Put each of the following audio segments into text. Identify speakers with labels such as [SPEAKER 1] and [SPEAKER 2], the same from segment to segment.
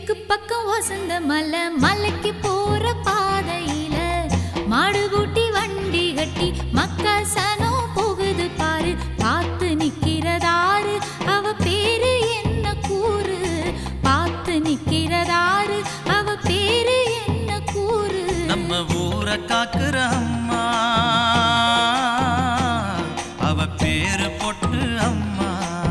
[SPEAKER 1] தெற்கு பக்கம் வசந்த மலை மலைக்கு போற பாதையில மாடு பூட்டி வண்டி கட்டி மக்கா சனம் போகுது பாரு பார்த்து நிக்கிறதாரு அவ பேரு என்ன கூறு பார்த்து நிக்கிறதாரு அவ பேரு என்ன கூறு
[SPEAKER 2] நம்ம ஊரை காக்குற அம்மா அவ பேரு பொட்டு அம்மா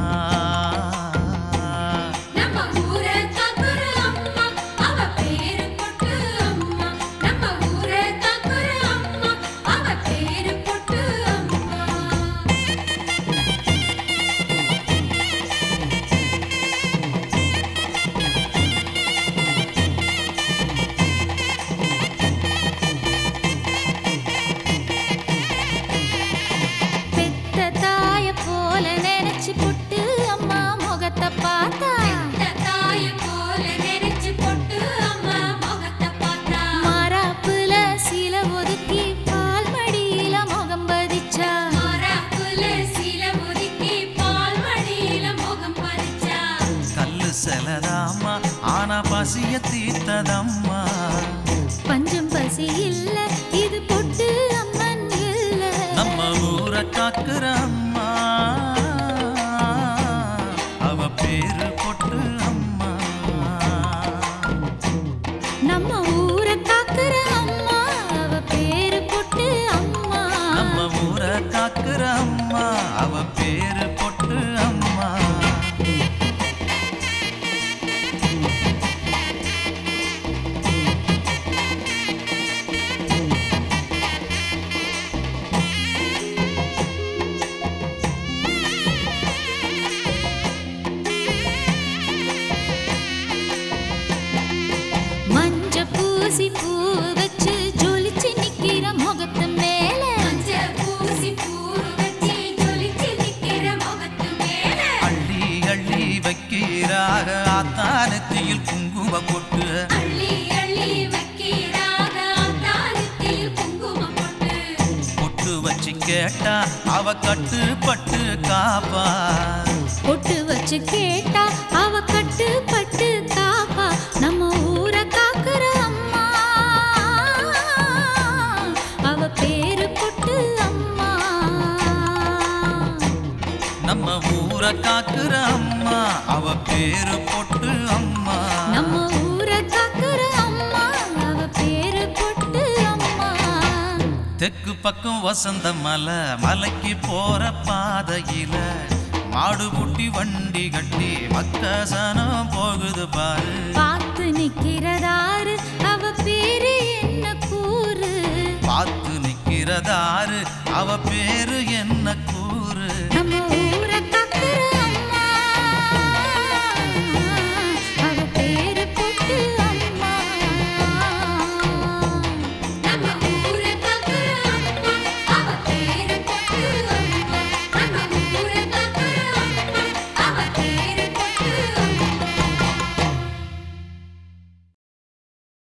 [SPEAKER 1] நம்ம ஊரை காக்குற அம்மா அவ பேரு பொட்டு அம்மா நம்ம ஊரை காக்குற அம்மா அவ பேரு பொட்டு அம்மா பெத்த தாய போல நினைச்சு புட்டு அம்மா முகத்தை பார்த்தா தாய போல நினைச்சு பொட்டு அம்மா முகத்தை பார்த்தா மராப்புல சில ஒதுக்கி பால் மடியில முகம் பதிச்சா மராப்புல சில ஒதுக்கி பால் மடியில முகம் பதிச்சா
[SPEAKER 2] கல்லு செலதாம்மா ஆனா பசிய தீர்த்ததம்மா
[SPEAKER 1] பஞ்சம் பசி இல்ல இது பொட்டு அம்மன் இல்ல
[SPEAKER 2] நம்ம ஊரை காக்குற அம்மா அவ பேரு பொட்டு அம்மா
[SPEAKER 1] நம்ம ஊரை காக்குற அம்மா அவ பேரு பொட்டு அம்மா
[SPEAKER 2] நம்ம ஊரை காக்குற அம்மா அவ பேரு பொட்டு அம்மா
[SPEAKER 1] மஞ்ச பூசி பூ வச்சு ஜொலிச்சு நிக்கிற முகத்து மேல மஞ்ச பூசி பூ வச்சு ஜொலிச்சு நிக்கிற முகத்து மேல
[SPEAKER 2] அள்ளி அள்ளி வைக்கிறாக ஆத்தானத்தியில் குங்கும கொட்டு
[SPEAKER 1] அள்ளி அள்ளி வைக்கிறாக அத்தாரத்தில் குங்குமம் போட்டு
[SPEAKER 2] பொட்டு வச்சு கேட்டா அவ கட்டுப்பட்டு காப்பா
[SPEAKER 1] பொட்டு வச்சு கேட்டா அவ கட்டு பட்டு காப்பா நம்ம ஊரை காக்குற அம்மா அவ பேரு பொட்டு அம்மா
[SPEAKER 2] நம்ம ஊரை காக்குற அம்மா அவ பேரு பொட்டு அம்மா
[SPEAKER 1] நம்ம ஊரை காக்குற அம்மா அவ பேரு பொட்டு அம்மா
[SPEAKER 2] தெற்கு பக்கம் வசந்த மலை மலைக்கு போற பாதையில மாடு பூட்டி வண்டி கட்டி மக்கசனம் போகுது பாரு
[SPEAKER 1] பார்த்து நிக்கிறதாரு அவ பேரு என்ன கூறு
[SPEAKER 2] பார்த்து நிக்கிறதாரு அவ பேரு என்ன